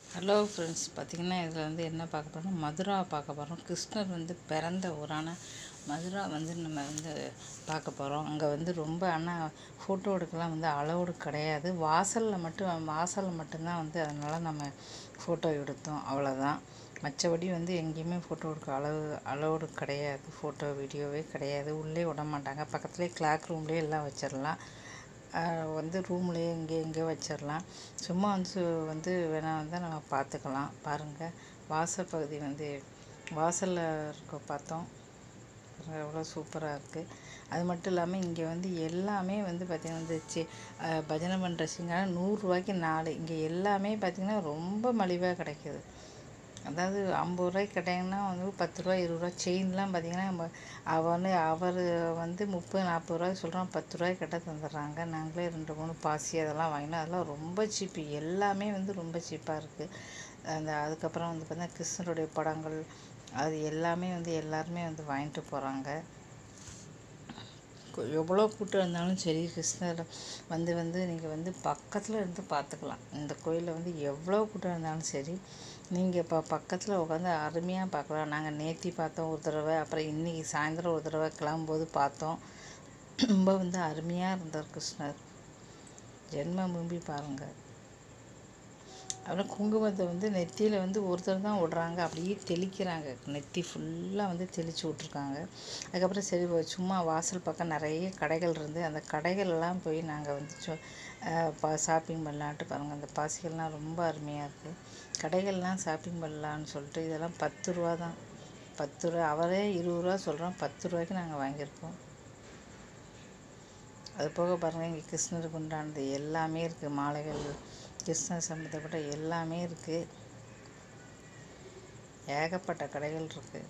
hello friends பார்த்திங்கன்னா இதில் வந்து என்ன பார்க்க போகிறோம் மதுரா பார்க்க போகிறோம் கிருஷ்ணர் வந்து பிறந்த ஊரான மதுரா வந்து நம்ம வந்து பார்க்க போகிறோம் அங்கே வந்து ரொம்ப ஆனால் ஃபோட்டோ எடுக்கலாம் வந்து அலௌடு கிடையாது வாசலில் மட்டும் வாசலில் மட்டும்தான் வந்து அதனால் நம்ம ஃபோட்டோ எடுத்தோம் அவ்வளோதான் மற்றபடி வந்து எங்கேயுமே ஃபோட்டோ எடுக்க அளவு அலௌடு கிடையாது ஃபோட்டோ வீடியோவே கிடையாது உள்ளே விட மாட்டாங்க பக்கத்துலேயே கிளாக் ரூம்லேயே எல்லாம் வச்சிடலாம் ஆஹ் வந்து ரூம்லேயே இங்கே இங்கே வச்சிடலாம் சும்மா வந்து வந்து வேணா வந்து நம்ம பார்த்துக்கலாம் பாருங்கள் வாசல் பகுதி வந்து வாசலில் இருக்க பார்த்தோம் பாருங்க எவ்வளோ சூப்பராக இருக்குது அது மட்டும் இல்லாமல் இங்கே வந்து எல்லாமே வந்து பார்த்திங்கன்னா வந்து சி ஆஹ் பஜனை பண்ணுற சிங்காரம் நூறுரூவாய்க்கு நாலு இங்கே எல்லாமே பார்த்திங்கன்னா ரொம்ப மலிவாக கிடைக்கிது அதாவது ஐம்பது ரூபாய்க்கு கேட்டிங்கன்னா வந்து பத்து ரூபா இருபது ரூபா செயின்லாம் பார்த்திங்கன்னா நம்ம அவனு அவர் வந்து முப்பது நாற்பது ரூபாய்க்கு சொல்கிறான் பத்து ரூபாய்க்கு கிட்ட தந்துடுறாங்க நாங்களே ரெண்டு மூணு பாசி அதெல்லாம் வாங்கினோம் அதெல்லாம் ரொம்ப சீப்பு எல்லாமே வந்து ரொம்ப சீப்பாக இருக்குது அந்த அதுக்கப்புறம் வந்து பார்த்திங்கன்னா கிருஷ்ணருடைய படங்கள் அது எல்லாமே வந்து எல்லாருமே வந்து வாங்கிட்டு போகிறாங்க கு- எவ்வளோ கூட்டம் இருந்தாலும் சரி கிருஷ்ணர் வந்து வந்து நீங்கள் வந்து பக்கத்தில் இருந்து பார்த்துக்கலாம் இந்த கோயிலில் வந்து எவ்வளோ கூட்டம் இருந்தாலும் சரி நீங்கள் இப்போ பக்கத்தில் உட்காந்து அருமையாக பார்க்கலாம் நாங்கள் நேத்தி பார்த்தோம் ஒரு தடவை அப்புறம் இன்றைக்கி சாயந்தரம் ஒரு தடவை கிளம்பும்போது பார்த்தோம் ரொம்ப வந்து அருமையாக இருந்தார் கிருஷ்ணர் ஜென்ம பூமி பாருங்கள் அப்புறம் குங்குமத்தை வந்து நெத்தியில் வந்து ஒருத்தர் தான் விடுறாங்க அப்படியே தெளிக்கிறாங்க நெத்தி ஃபுல்லாக வந்து தெளித்து விட்ருக்காங்க அதுக்கப்புறம் சரி வ- சும்மா வாசல் பக்கம் நிறைய கடைகள் இருந்து அந்த கடைகள் எல்லாம் போய் நாங்கள் வந்து சு- அஹ் பா ஷாப்பிங் பண்ணலான்ட்டு பாருங்கள் அந்த பாசிகள்லாம் ரொம்ப அருமையாக இருக்குது கடைகள்லாம் ஷாப்பிங் பண்ணலான்னு சொல்லிட்டு இதெல்லாம் பத்து ரூபா தான் பத்து ரூபா அவரே இருபது ரூபா சொல்கிறோம் பத்து ரூபாய்க்கு நாங்கள் வாங்கியிருக்கோம் அது போக பாருங்கள் இங்கே கிருஷ்ணருக்கு உண்டானது எல்லாமே இருக்குது மாலைகள் கிருஷ்ணர் சம்மந்தப்பட்ட எல்லாமே இருக்குது ஏகப்பட்ட கடைகள் இருக்குது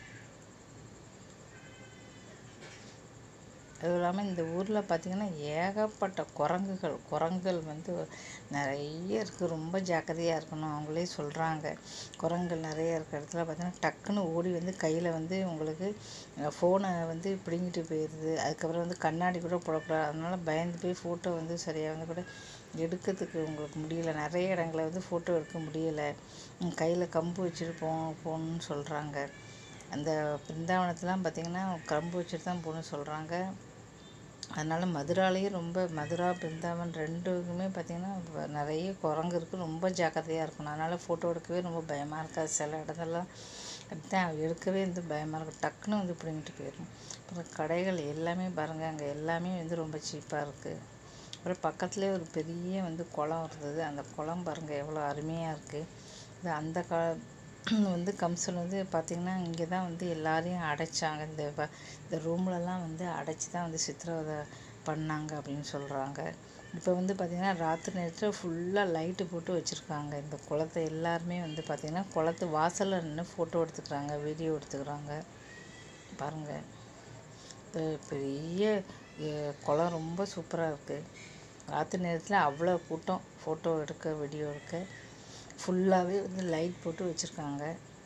அதுவும் இல்லாமல் இந்த ஊரில் பார்த்திங்கன்னா ஏகப்பட்ட குரங்குகள் குரங்குகள் வந்து நிறைய இருக்குது ரொம்ப ஜாக்கிரதையாக இருக்கணும் அவங்களே சொல்கிறாங்க குரங்குகள் நிறைய இருக்கிற இடத்துல பார்த்திங்கன்னா டக்குன்னு ஓடி வந்து கையில் வந்து உங்களுக்கு ஃபோனை வந்து பிடுங்கிட்டு போயிடுது அதுக்கப்புறம் வந்து கண்ணாடி கூட போடக்கூடாது அதனால் பயந்து போய் ஃபோட்டோ வந்து சரியாக வந்து கூட எடுக்கிறதுக்கு உங்களுக்கு முடியல நிறைய இடங்களில் வந்து ஃபோட்டோ எடுக்க முடியலை கையில் கம்பு வச்சுட்டு போ போகணுன்னு சொல்கிறாங்க அந்த பிருந்தாவனத்துலாம் பார்த்திங்கன்னா கம்பு வச்சுட்டு தான் போகணும்னு சொல்கிறாங்க அதனால் மதுராலேயும் ரொம்ப மதுரா பிருந்தாவன் ரெண்டுக்குமே பார்த்திங்கன்னா வ- நிறைய குரங்கு இருக்குது ரொம்ப ஜாக்கிரதையாக இருக்கணும் அதனால் ஃபோட்டோ எடுக்கவே ரொம்ப பயமாக இருக்காது சில இடத்துலலாம் தான் எடுக்கவே வந்து பயமாக இருக்கும் டக்குன்னு வந்து பிடிங்கிட்டு போயிடும் அப்புறம் கடைகள் எல்லாமே பாருங்கள் அங்கே எல்லாமே வந்து ரொம்ப சீப்பாக இருக்குது அப்புறம் பக்கத்துலேயே ஒரு பெரிய வந்து குளம் இருந்தது அந்த குளம் பாருங்கள் எவ்வளோ அருமையாக இருக்குது இது அந்த கா வந்து கம்சன் வந்து பார்த்திங்கன்னா இங்கே தான் வந்து எல்லாரையும் அடைச்சாங்க இந்த வ- இந்த ரூம்லலாம் வந்து அடைச்சி தான் வந்து சித்திரவதை பண்ணாங்க அப்படின்னு சொல்கிறாங்க இப்போ வந்து பார்த்திங்கன்னா ராத்திரி நேரத்தில் ஃபுல்லாக லைட்டு போட்டு வச்சுருக்காங்க இந்த குளத்தை எல்லாருமே வந்து பார்த்திங்கன்னா குளத்து வாசலில் நின்று ஃபோட்டோ எடுத்துக்கிறாங்க வீடியோ எடுத்துக்கிறாங்க பாருங்கள் இது பெரிய அஹ், குளம் ரொம்ப சூப்பராக இருக்குது ராத்திரி நேரத்தில் அவ்வளோ கூட்டம் ஃபோட்டோ எடுக்க வீடியோ எடுக்க ஃபுல்லாகவே வந்து லைட் போட்டு வச்சுருக்காங்க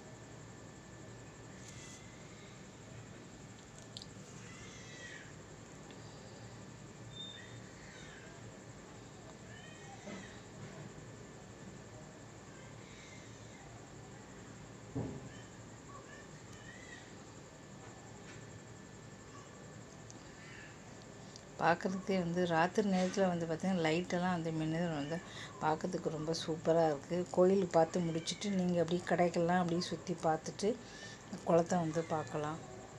பார்க்குறதுக்கே வந்து ராத்திரி நேரத்தில் வந்து பார்த்திங்கன்னா லைட்டெல்லாம் வந்து மின்னது வந்து பார்க்கறதுக்கு ரொம்ப சூப்பராக இருக்குது கோயில் பார்த்து முடிச்சுட்டு நீங்கள் அப்படியே கடைக்கெல்லாம் அப்படியே சுற்றி பார்த்துட்டு குளத்த வந்து பார்க்கலாம்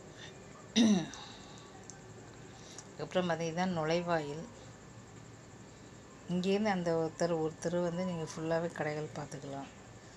அப்புறம் பார்த்தீங்கன்னா நுழைவாயில் இங்கேருந்து அந்த ஒருத்தர் ஒருத்தர் வந்து நீங்கள் ஃபுல்லாகவே கடைகள் பார்த்துக்கலாம்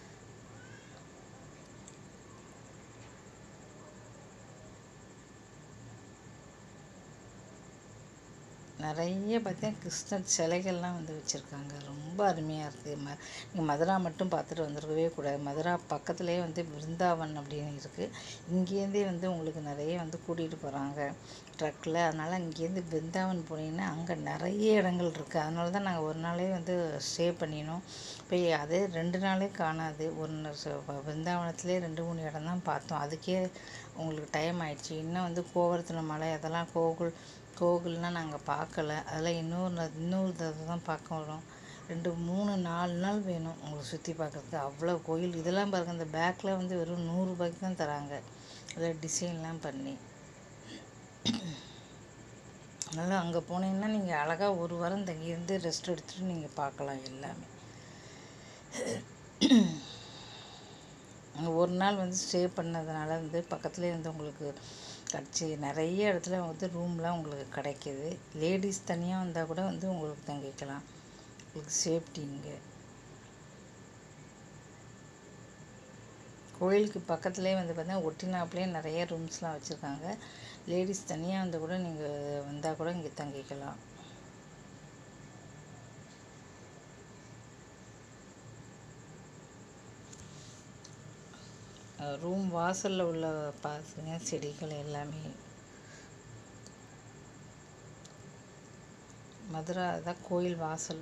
நிறைய பார்த்தீங்கன்னா கிருஷ்ணர் சிலைகள்லாம் வந்து வச்சுருக்காங்க ரொம்ப அருமையாக இருக்குது ம நீங்கள் மதுரா மட்டும் பார்த்துட்டு வந்துருக்கவே கூடாது மதுரா பக்கத்துலேயே வந்து பிருந்தாவன் அப்படின்னு இருக்குது இங்கேருந்தே வந்து உங்களுக்கு நிறைய வந்து கூட்டிகிட்டு போகிறாங்க ட்ரக்கில் அதனால் இங்கேருந்து பிருந்தாவன் போனீங்கன்னா அங்கே நிறைய இடங்கள் இருக்குது அதனால தான் நாங்கள் ஒரு நாளே வந்து ஸ்டே பண்ணினோம் போய் அதே ரெண்டு நாளே காணாது ஒரு ந- ச- வ- பிருந்தாவனத்துலேயே ரெண்டு மூணு இடம் தான் பார்த்தோம் அதுக்கே உங்களுக்கு டைம் ஆயிடுச்சு இன்னும் வந்து கோவர்த்தன மலை அதெல்லாம் கோகுல் கோகுல்னால் நாங்கள் பார்க்கல அதெல்லாம் இன்னொரு ந- இன்னொரு தடவை தான் பார்க்க வரோம் ரெண்டு மூணு நாலு நாள் வேணும் உங்களுக்கு சுற்றி பார்க்குறதுக்கு அவ்வளோ கோயில் இதெல்லாம் பாருங்கள் இந்த பேக்கில் வந்து வெறும் நூறுரூபாய்க்கு தான் தராங்க அதில் டிசைன்லாம் பண்ணி அதனால் அங்கே போனீங்கன்னா நீங்கள் அழகாக ஒரு வாரம் தங்கியிருந்து ரெஸ்ட் எடுத்துகிட்டு நீங்கள் பார்க்கலாம் எல்லாமே அங்கே ஒரு நாள் வந்து ஸ்டே பண்ணதுனால வந்து பக்கத்துலேயே வந்து உங்களுக்கு கிடச்சி நிறைய இடத்துல வந்து ரூம்லாம் உங்களுக்கு கிடைக்கிது லேடிஸ் தனியாக வந்தால் கூட வந்து உங்களுக்கு தங்கிக்கலாம் உங்களுக்கு சேஃப்டி இங்கே கோயிலுக்கு பக்கத்துலேயே வந்து பார்த்தீங்கன்னா ஒட்டினாப்புலேயே நிறைய ரூம்ஸ்லாம் வச்சுருக்காங்க லேடிஸ் தனியாக வந்து கூட நீங்கள் வந்தால் கூட இங்கே தங்கிக்கலாம் ரூம் வாசலில் உள்ள பாருங்க செடிகள் எல்லாமே மதுரை தான் கோயில் வாசல்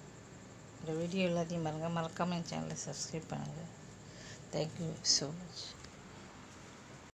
இந்த வீடியோ எல்லாத்தையும் பாருங்கள் மறக்காமல் என் சேனலை சப்ஸ்கிரைப் பண்ணுங்கள் தேங்க்யூ ஸோ மச்